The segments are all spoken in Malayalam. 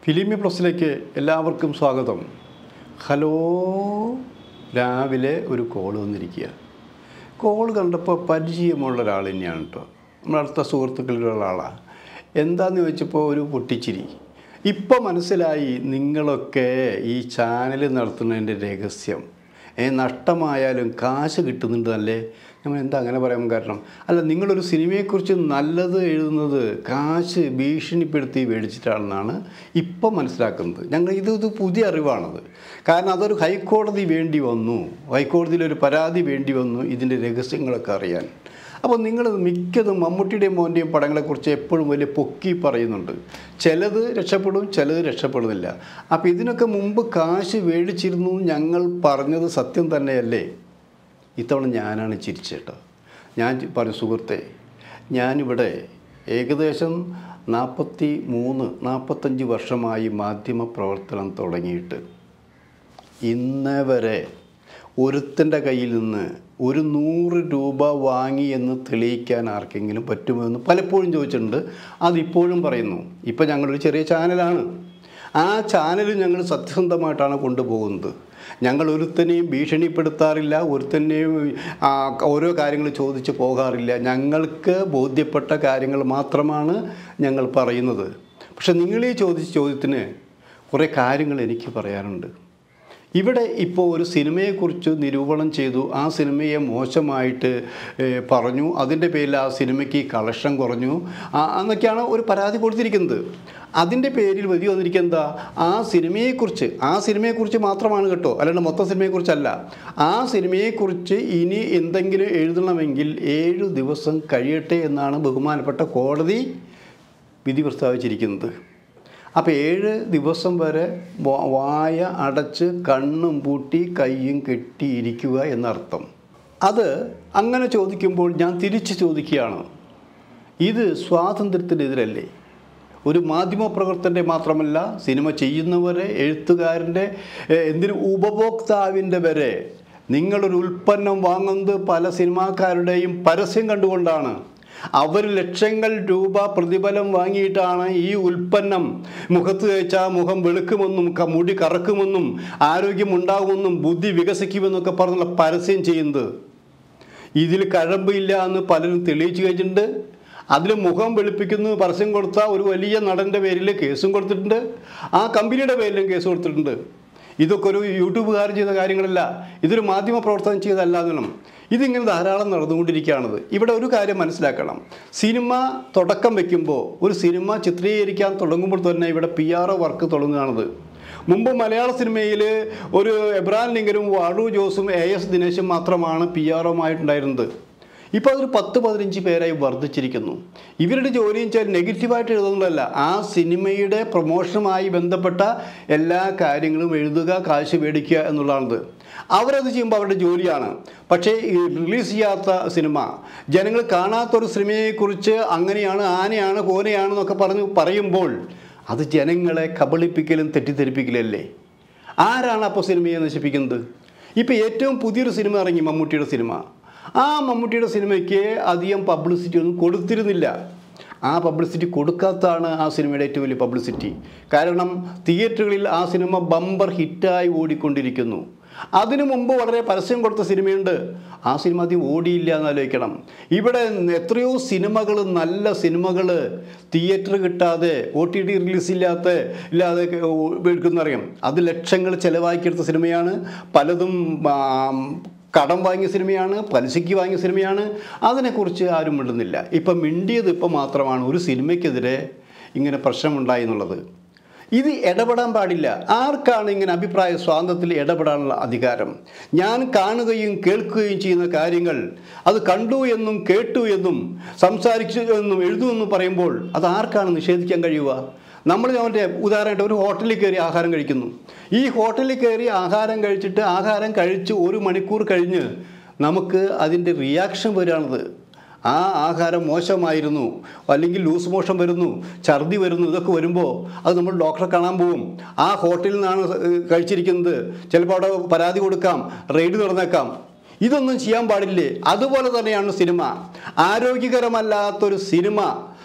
ഫിലിമി പ്ലസിലേക്ക് എല്ലാവർക്കും സ്വാഗതം ഹലോ രാവിലെ ഒരു കോൾ വന്നിരിക്കുക കോൾ കണ്ടപ്പോൾ പരിചയമുള്ള ഒരാൾ തന്നെയാണ് കേട്ടോ നമ്മുടെ അടുത്ത സുഹൃത്തുക്കളിലുള്ള ഒരാളാണ് എന്താന്ന് ചോദിച്ചപ്പോൾ ഒരു പൊട്ടിച്ചിരി ഇപ്പം മനസ്സിലായി നിങ്ങളൊക്കെ ഈ ചാനൽ നടത്തുന്നതിൻ്റെ രഹസ്യം ഏ നഷ്ടമായാലും കാശ് കിട്ടുന്നുണ്ടല്ലേ നമ്മൾ എന്താ അങ്ങനെ പറയാൻ കാരണം അല്ല നിങ്ങളൊരു സിനിമയെക്കുറിച്ച് നല്ലത് എഴുതുന്നത് കാശ് ഭീഷണിപ്പെടുത്തി മേടിച്ചിട്ടാണെന്നാണ് ഇപ്പം മനസ്സിലാക്കുന്നത് ഞങ്ങൾ ഇത് ഇത് പുതിയ അറിവാണത് കാരണം അതൊരു ഹൈക്കോടതി വേണ്ടി വന്നു ഹൈക്കോടതിയിൽ ഒരു പരാതി വേണ്ടി വന്നു ഇതിൻ്റെ രഹസ്യങ്ങളൊക്കെ അറിയാൻ അപ്പോൾ നിങ്ങൾ മിക്കതും മമ്മൂട്ടിയുടെയും മോൻ്റെയും പടങ്ങളെക്കുറിച്ച് എപ്പോഴും വലിയ പൊക്കി പറയുന്നുണ്ട് ചിലത് രക്ഷപ്പെടും ചിലത് രക്ഷപ്പെടുന്നില്ല അപ്പോൾ ഇതിനൊക്കെ മുമ്പ് കാശ് മേടിച്ചിരുന്നു ഞങ്ങൾ പറഞ്ഞത് സത്യം തന്നെയല്ലേ ഇത്തവണ ഞാനാണ് ചിരിച്ചേട്ടോ ഞാൻ ചി- പറഞ്ഞു സുഹൃത്തെ ഞാനിവിടെ ഏകദേശം നാൽപ്പത്തി മൂന്ന് നാൽപ്പത്തഞ്ച് വർഷമായി മാധ്യമ പ്രവർത്തനം തുടങ്ങിയിട്ട് ഇന്ന് വരെ ഒരുത്തൻ്റെ കയ്യിൽ നിന്ന് ഒരു നൂറ് രൂപ വാങ്ങി എന്ന് തെളിയിക്കാൻ ആർക്കെങ്കിലും പറ്റുമോ എന്ന് പലപ്പോഴും ചോദിച്ചിട്ടുണ്ട് അതിപ്പോഴും പറയുന്നു ഇപ്പം ഞങ്ങളൊരു ചെറിയ ചാനലാണ് ആ ചാനൽ ഞങ്ങൾ സത്യസന്ധമായിട്ടാണ് കൊണ്ടുപോകുന്നത് ഞങ്ങൾ ഒരുത്തനെയും ഭീഷണിപ്പെടുത്താറില്ല ഒരുത്തനെയും ആ, ഓരോ കാര്യങ്ങൾ ചോദിച്ച് പോകാറില്ല ഞങ്ങൾക്ക് ബോധ്യപ്പെട്ട കാര്യങ്ങൾ മാത്രമാണ് ഞങ്ങൾ പറയുന്നത് പക്ഷെ നിങ്ങളീ ചോദിച്ച ചോദ്യത്തിന് കുറേ കാര്യങ്ങൾ എനിക്ക് പറയാനുണ്ട് ഇവിടെ ഇപ്പോൾ ഒരു സിനിമയെക്കുറിച്ച് നിരൂപണം ചെയ്തു ആ സിനിമയെ മോശമായിട്ട് ഏഹ്, പറഞ്ഞു അതിൻ്റെ പേരിൽ ആ സിനിമയ്ക്ക് കളക്ഷൻ കുറഞ്ഞു ആ, എന്നൊക്കെയാണ് ഒരു പരാതി കൊടുത്തിരിക്കുന്നത് അതിൻ്റെ പേരിൽ വലിയ വന്നിരിക്കുന്നത് എന്താ ആ സിനിമയെക്കുറിച്ച് ആ സിനിമയെക്കുറിച്ച് മാത്രമാണ് കേട്ടോ അല്ലാണ്ട് മൊത്തം സിനിമയെക്കുറിച്ചല്ല ആ സിനിമയെക്കുറിച്ച് ഇനി എന്തെങ്കിലും എഴുതണമെങ്കിൽ ഏഴു ദിവസം കഴിയട്ടെ എന്നാണ് ബഹുമാനപ്പെട്ട കോടതി വിധി പ്രസ്താവിച്ചിരിക്കുന്നത് അപ്പോൾ ഏഴ് ദിവസം വരെ വാ- വായ അടച്ച് കണ്ണും പൂട്ടി കയ്യും കെട്ടിയിരിക്കുക എന്നർത്ഥം അത് അങ്ങനെ ചോദിക്കുമ്പോൾ ഞാൻ തിരിച്ച് ചോദിക്കുകയാണ് ഇത് സ്വാതന്ത്ര്യത്തിനെതിരല്ലേ ഒരു മാധ്യമപ്രവർത്തൻ്റെ മാത്രമല്ല സിനിമ ചെയ്യുന്നവരെ എഴുത്തുകാരൻ്റെ ഏഹ്, എന്തിന് ഉപഭോക്താവിൻ്റെ വരെ നിങ്ങളൊരു ഉൽപ്പന്നം വാങ്ങുന്നത് പല സിനിമാക്കാരുടെയും പരസ്യം കണ്ടുകൊണ്ടാണ് അവർ ലക്ഷങ്ങൾ രൂപ പ്രതിഫലം വാങ്ങിയിട്ടാണ് ഈ ഉൽപ്പന്നം മുഖത്ത് തേച്ചാൽ മുഖം വെളുക്കുമെന്നും ക- മുടി കറക്കുമെന്നും ആരോഗ്യമുണ്ടാകുമെന്നും ബുദ്ധി വികസിക്കുമെന്നൊക്കെ പറഞ്ഞുള്ള പരസ്യം ചെയ്യുന്നത് ഇതിൽ കഴമ്പില്ല എന്ന് പലരും തെളിയിച്ചു കഴിഞ്ഞിട്ടുണ്ട് അതിൽ മുഖം വെളുപ്പിക്കുന്നു പരസ്യം കൊടുത്ത ഒരു വലിയ നടൻ്റെ പേരിൽ കേസും കൊടുത്തിട്ടുണ്ട് ആ കമ്പനിയുടെ പേരിലും കേസ് കൊടുത്തിട്ടുണ്ട് ഇതൊക്കെ ഒരു യൂട്യൂബുകാരൻ ചെയ്ത കാര്യങ്ങളല്ല ഇതൊരു മാധ്യമ പ്രവർത്തനം ചെയ്തതല്ല എന്നും ഇതിങ്ങനെ ധാരാളം നടന്നുകൊണ്ടിരിക്കുകയാണത് ഇവിടെ ഒരു കാര്യം മനസ്സിലാക്കണം സിനിമ തുടക്കം വെക്കുമ്പോൾ ഒരു സിനിമ ചിത്രീകരിക്കാൻ തുടങ്ങുമ്പോൾ തന്നെ ഇവിടെ പി ആർ ഒ വർക്ക് തുടങ്ങുകയാണത് മുമ്പ് മലയാള സിനിമയിൽ ഒരു എബ്രാൻ ലിങ്കനും വാഴു ജോസും എ എസ് ദിനേശും മാത്രമാണ് പി ആർ ഒമായിട്ടുണ്ടായിരുന്നത് ഇപ്പോൾ അതൊരു പത്ത് പതിനഞ്ച് പേരായി വർദ്ധിച്ചിരിക്കുന്നു ഇവരുടെ ജോലിയും വെച്ചാൽ നെഗറ്റീവായിട്ട് എഴുതുന്നതല്ല ആ സിനിമയുടെ പ്രൊമോഷനുമായി ബന്ധപ്പെട്ട എല്ലാ കാര്യങ്ങളും എഴുതുക കാശ് മേടിക്കുക എന്നുള്ളതാണത് അവരത് ചെയ്യുമ്പോൾ അവരുടെ ജോലിയാണ് പക്ഷേ ഈ റിലീസ് ചെയ്യാത്ത സിനിമ ജനങ്ങൾ കാണാത്തൊരു സിനിമയെക്കുറിച്ച് അങ്ങനെയാണ് ആനയാണ് കോനയാണെന്നൊക്കെ പറഞ്ഞ് പറയുമ്പോൾ അത് ജനങ്ങളെ കബളിപ്പിക്കലും തെറ്റിദ്ധരിപ്പിക്കലല്ലേ ആരാണ് അപ്പോൾ സിനിമയെ നശിപ്പിക്കുന്നത് ഇപ്പോൾ ഏറ്റവും പുതിയൊരു സിനിമ ഇറങ്ങി മമ്മൂട്ടിയുടെ സിനിമ ആ മമ്മൂട്ടിയുടെ സിനിമയ്ക്ക് അധികം പബ്ലിസിറ്റി ഒന്നും കൊടുത്തിരുന്നില്ല ആ പബ്ലിസിറ്റി കൊടുക്കാത്തതാണ് ആ സിനിമയുടെ ഏറ്റവും വലിയ പബ്ലിസിറ്റി കാരണം തിയേറ്ററുകളിൽ ആ സിനിമ ബമ്പർ ഹിറ്റായി ഓടിക്കൊണ്ടിരിക്കുന്നു അതിനു മുമ്പ് വളരെ പരസ്യം കൊടുത്ത സിനിമയുണ്ട് ആ സിനിമ അധികം ഓടിയില്ല എന്ന് ആലോചിക്കണം ഇവിടെ എത്രയോ സിനിമകൾ നല്ല സിനിമകൾ തിയേറ്റർ കിട്ടാതെ ഒ ടി ടി റിലീസ് ഇല്ലാത്ത ഇല്ലാതെ എടുക്കുന്നറിയാം അത് ലക്ഷങ്ങൾ ചിലവാക്കിയെടുത്ത സിനിമയാണ് പലതും ആ, കടം വാങ്ങിയ സിനിമയാണ് പലിശയ്ക്ക് വാങ്ങിയ സിനിമയാണ് അതിനെക്കുറിച്ച് ആരും മിണ്ടുന്നില്ല ഇപ്പം മിണ്ടിയത് ഇപ്പം മാത്രമാണ് ഒരു സിനിമയ്ക്കെതിരെ ഇങ്ങനെ പ്രശ്നമുണ്ടായി എന്നുള്ളത് ഇത് ഇടപെടാൻ പാടില്ല ആർക്കാണ് ഇങ്ങനെ അഭിപ്രായ സ്വാതന്ത്ര്യത്തിൽ ഇടപെടാനുള്ള അധികാരം ഞാൻ കാണുകയും കേൾക്കുകയും ചെയ്യുന്ന കാര്യങ്ങൾ അത് കണ്ടു എന്നും കേട്ടു എന്നും സംസാരിച്ചു എന്നും എഴുതുമെന്നും പറയുമ്പോൾ അത് ആർക്കാണ് നിഷേധിക്കാൻ കഴിയുക നമ്മൾ അവൻ്റെ ഉദാഹരണമായിട്ട് ഒരു ഹോട്ടലിൽ കയറി ആഹാരം കഴിക്കുന്നു ഈ ഹോട്ടലിൽ കയറി ആഹാരം കഴിച്ചിട്ട് ആഹാരം കഴിച്ച് ഒരു മണിക്കൂർ കഴിഞ്ഞ് നമുക്ക് അതിൻ്റെ റിയാക്ഷൻ വരികയാണത് ആ ആഹാരം മോശമായിരുന്നു അല്ലെങ്കിൽ ലൂസ് മോഷൻ വരുന്നു ഛർദി വരുന്നു ഇതൊക്കെ വരുമ്പോൾ അത് നമ്മൾ ഡോക്ടറെ കാണാൻ പോവും ആ ഹോട്ടലിൽ നിന്നാണ് ഏഹ്, കഴിച്ചിരിക്കുന്നത് ചിലപ്പോൾ അവിടെ പരാതി കൊടുക്കാം റെയ്ഡ് തുറന്നേക്കാം ഇതൊന്നും ചെയ്യാൻ പാടില്ലേ അതുപോലെ തന്നെയാണ് സിനിമ ആരോഗ്യകരമല്ലാത്തൊരു സിനിമ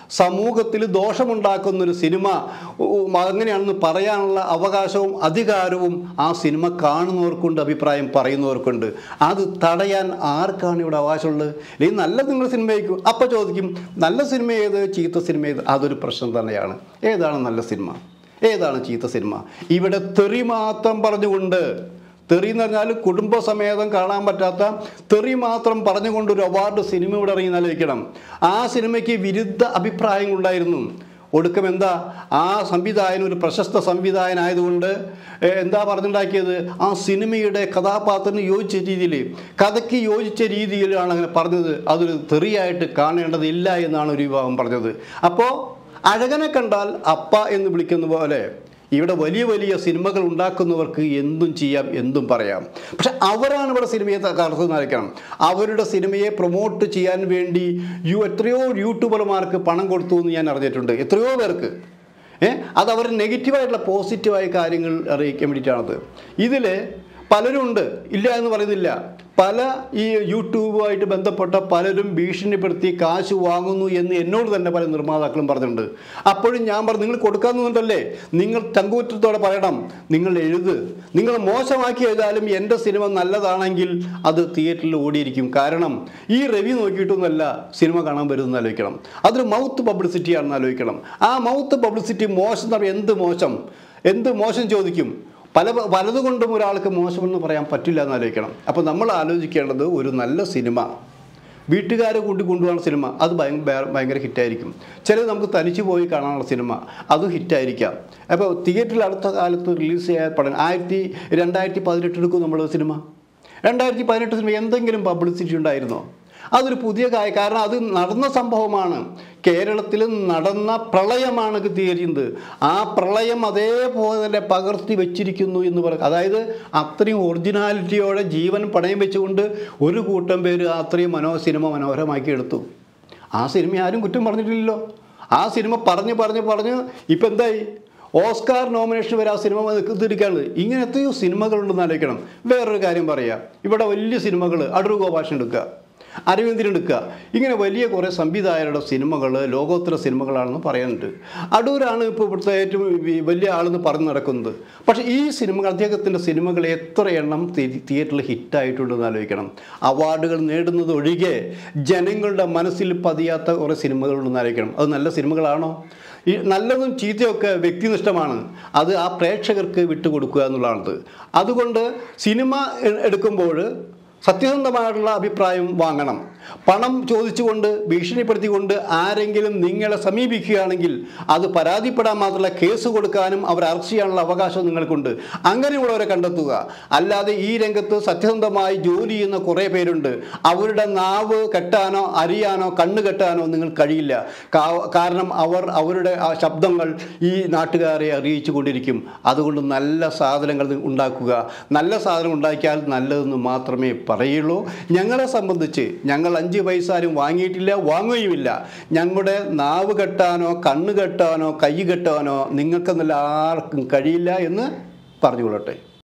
സമൂഹത്തിൽ ദോഷമുണ്ടാക്കുന്ന ഒരു സിനിമ ഉം, അങ്ങനെയാണെന്ന് പറയാനുള്ള അവകാശവും അധികാരവും ആ സിനിമ കാണുന്നവർക്കുണ്ട് അഭിപ്രായം പറയുന്നവർക്കുണ്ട് അത് തടയാൻ ആർക്കാണ് ഇവിടെ അവകാശമുള്ളത് അല്ലെങ്കിൽ നല്ല നിങ്ങൾ സിനിമയ്ക്കും അപ്പോൾ ചോദിക്കും നല്ല സിനിമ ഏത് ചീത്ത സിനിമ ഏത് അതൊരു പ്രശ്നം തന്നെയാണ് ഏതാണ് നല്ല സിനിമ ഏതാണ് ചീത്ത സിനിമ ഇവിടെ തെറി മാത്രം പറഞ്ഞുകൊണ്ട് തെറി എന്ന് പറഞ്ഞാൽ കുടുംബസമേതം കാണാൻ പറ്റാത്ത തെറി മാത്രം പറഞ്ഞുകൊണ്ട് ഒരു അവാർഡ് സിനിമ ഇവിടെ ഇറങ്ങി നൽകിക്കണം ആ സിനിമയ്ക്ക് വിരുദ്ധ അഭിപ്രായങ്ങളുണ്ടായിരുന്നു ഒടുക്കം എന്താ ആ സംവിധായകൻ ഒരു പ്രശസ്ത സംവിധായകനായതുകൊണ്ട് ഏ, എന്താ പറഞ്ഞുണ്ടാക്കിയത് ആ സിനിമയുടെ കഥാപാത്രത്തിന് യോജിച്ച രീതിയിൽ കഥയ്ക്ക് യോജിച്ച രീതിയിലാണ് അങ്ങനെ പറഞ്ഞത് അതൊരു തെറിയായിട്ട് കാണേണ്ടതില്ല എന്നാണ് ഒരു വിഭാഗം പറഞ്ഞത് അപ്പോൾ അഴകനെ കണ്ടാൽ അപ്പ എന്ന് വിളിക്കുന്ന പോലെ ഇവിടെ വലിയ വലിയ സിനിമകൾ ഉണ്ടാക്കുന്നവർക്ക് എന്തും ചെയ്യാം എന്തും പറയാം പക്ഷെ അവരാണ് ഇവിടെ സിനിമയെ കടത്തുന്നതായിരിക്കണം അവരുടെ സിനിമയെ പ്രൊമോട്ട് ചെയ്യാൻ വേണ്ടി യു എത്രയോ യൂട്യൂബർമാർക്ക് പണം കൊടുത്തു എന്ന് ഞാൻ അറിഞ്ഞിട്ടുണ്ട് എത്രയോ പേർക്ക് ഏ അത് അവർ നെഗറ്റീവായിട്ടുള്ള പോസിറ്റീവായ കാര്യങ്ങൾ അറിയിക്കാൻ വേണ്ടിയിട്ടാണത് ഇതിൽ പലരുണ്ട് ഇല്ല എന്ന് പറയുന്നില്ല പല ഈ യൂട്യൂബുമായിട്ട് ബന്ധപ്പെട്ട പലരും ഭീഷണിപ്പെടുത്തി കാശ് വാങ്ങുന്നു എന്ന് എന്നോട് തന്നെ പല നിർമ്മാതാക്കളും പറഞ്ഞിട്ടുണ്ട് അപ്പോഴും ഞാൻ പറഞ്ഞു നിങ്ങൾ കൊടുക്കാമെന്നുണ്ടല്ലേ നിങ്ങൾ ചങ്കൂറ്റത്തോടെ പറയണം നിങ്ങൾ എഴുത് നിങ്ങൾ മോശമാക്കി എഴുതാലും എൻ്റെ സിനിമ നല്ലതാണെങ്കിൽ അത് തിയേറ്ററിൽ ഓടിയിരിക്കും കാരണം ഈ റിവ്യൂ നോക്കിയിട്ടൊന്നുമല്ല സിനിമ കാണാൻ വരുമെന്ന് ആലോചിക്കണം അതൊരു മൗത്ത് പബ്ലിസിറ്റി ആണെന്ന് ആലോചിക്കണം ആ മൗത്ത് പബ്ലിസിറ്റി മോശം എന്ന് പറഞ്ഞാൽ എന്ത് മോശം എന്ത് മോശം ചോദിക്കും പല പലതുകൊണ്ടും ഒരാൾക്ക് മോശമെന്ന് പറയാൻ പറ്റില്ല എന്ന് ആലോചിക്കണം അപ്പോൾ നമ്മൾ ആലോചിക്കേണ്ടത് ഒരു നല്ല സിനിമ വീട്ടുകാരെ കൂട്ടി കൊണ്ടുപോകുന്ന സിനിമ അത് ഭയങ്കര ഭയങ്കര ഹിറ്റായിരിക്കും ചിലത് നമുക്ക് തനിച്ച് പോയി കാണാനുള്ള സിനിമ അതും ഹിറ്റായിരിക്കാം അപ്പോൾ തിയേറ്ററിൽ അടുത്ത കാലത്ത് റിലീസ് ചെയ്യാൻ പടം ആയിരത്തി രണ്ടായിരത്തി പതിനെട്ട് എടുക്കും നമ്മൾ സിനിമ രണ്ടായിരത്തി പതിനെട്ട് സിനിമ എന്തെങ്കിലും പബ്ലിസിറ്റി ഉണ്ടായിരുന്നോ അതൊരു പുതിയ കാര്യം കാരണം അത് നടന്ന സംഭവമാണ് കേരളത്തിൽ നടന്ന പ്രളയമാണ് തീരുന്നത് ആ പ്രളയം അതേപോലെ തന്നെ പകർത്തി വെച്ചിരിക്കുന്നു എന്ന് പറയും അതായത് അത്രയും ഒറിജിനാലിറ്റിയോടെ ജീവൻ പണയം വെച്ചുകൊണ്ട് ഒരു കൂട്ടം പേര് അത്രയും മനോ സിനിമ മനോഹരമാക്കി എടുത്തു ആ സിനിമ ആരും കുറ്റം പറഞ്ഞിട്ടില്ലല്ലോ ആ സിനിമ പറഞ്ഞ് പറഞ്ഞ് പറഞ്ഞ് ഇപ്പം എന്തായി ഓസ്കാർ നോമിനേഷൻ വരെ ആ സിനിമ നിൽക്കുന്നിരിക്കുകയാണ് ഇങ്ങനെ എത്രയോ സിനിമകളുണ്ടെന്ന് ആലോചിക്കണം വേറൊരു കാര്യം പറയാം ഇവിടെ വലിയ സിനിമകൾ അടൂർ ഗോപാഷൻ എടുക്കുക അരവിന്ദൻ എടുക്കുക ഇങ്ങനെ വലിയ കുറേ സംവിധായകരുടെ സിനിമകൾ ലോകോത്തര സിനിമകളാണെന്ന് പറയുന്നുണ്ട് അടൂരാണ് ഇപ്പോൾ ഇവിടുത്തെ ഏറ്റവും വി- വലിയ ആളെന്ന് പറഞ്ഞു നടക്കുന്നത് പക്ഷേ ഈ സിനിമകൾ അദ്ദേഹത്തിൻ്റെ സിനിമകൾ എത്ര എണ്ണം തി- തിയേറ്ററിൽ ഹിറ്റായിട്ടുണ്ടെന്ന് ആലോചിക്കണം അവാർഡുകൾ നേടുന്നത് ഒഴികെ ജനങ്ങളുടെ മനസ്സിൽ പതിയാത്ത കുറേ സിനിമകളുണ്ടെന്ന് ആലോചിക്കണം അത് നല്ല സിനിമകളാണോ ഈ നല്ലതും ചീത്തയൊക്കെ വ്യക്തിനിഷ്ഠമാണ് അത് ആ പ്രേക്ഷകർക്ക് വിട്ടുകൊടുക്കുക എന്നുള്ളതാണത് അതുകൊണ്ട് സിനിമ എ- എടുക്കുമ്പോൾ സത്യസന്ധമായിട്ടുള്ള അഭിപ്രായം വാങ്ങണം പണം ചോദിച്ചുകൊണ്ട് ഭീഷണിപ്പെടുത്തിക്കൊണ്ട് ആരെങ്കിലും നിങ്ങളെ സമീപിക്കുകയാണെങ്കിൽ അത് പരാതിപ്പെടാൻ മാത്രമല്ല കേസ് കൊടുക്കാനും അവർ അറസ്റ്റ് ചെയ്യാനുള്ള അവകാശം നിങ്ങൾക്കുണ്ട് അങ്ങനെയുള്ളവരെ കണ്ടെത്തുക അല്ലാതെ ഈ രംഗത്ത് സത്യസന്ധമായി ജോലി ചെയ്യുന്ന കുറേ പേരുണ്ട് അവരുടെ നാവ് കെട്ടാനോ അരിയാനോ കണ്ണ് കെട്ടാനോ നിങ്ങൾ കഴിയില്ല കാ- കാരണം അവർ അവരുടെ ആ ശബ്ദങ്ങൾ ഈ നാട്ടുകാരെ അറിയിച്ചു കൊണ്ടിരിക്കും അതുകൊണ്ട് നല്ല സാധനങ്ങൾ ഉണ്ടാക്കുക നല്ല സാധനം ഉണ്ടാക്കിയാൽ നല്ലതെന്ന് മാത്രമേ പറയുള്ളൂ ഞങ്ങളെ സംബന്ധിച്ച് ഞങ്ങൾ അഞ്ച് പൈസ ആരും വാങ്ങിയിട്ടില്ല വാങ്ങുകയുമില്ല ഞങ്ങളുടെ നാവ് കെട്ടാനോ കണ്ണ് കെട്ടാനോ കൈ കെട്ടാനോ നിങ്ങൾക്കെന്നല്ല ആർക്കും കഴിയില്ല എന്ന് പറഞ്ഞുകൊള്ളട്ടെ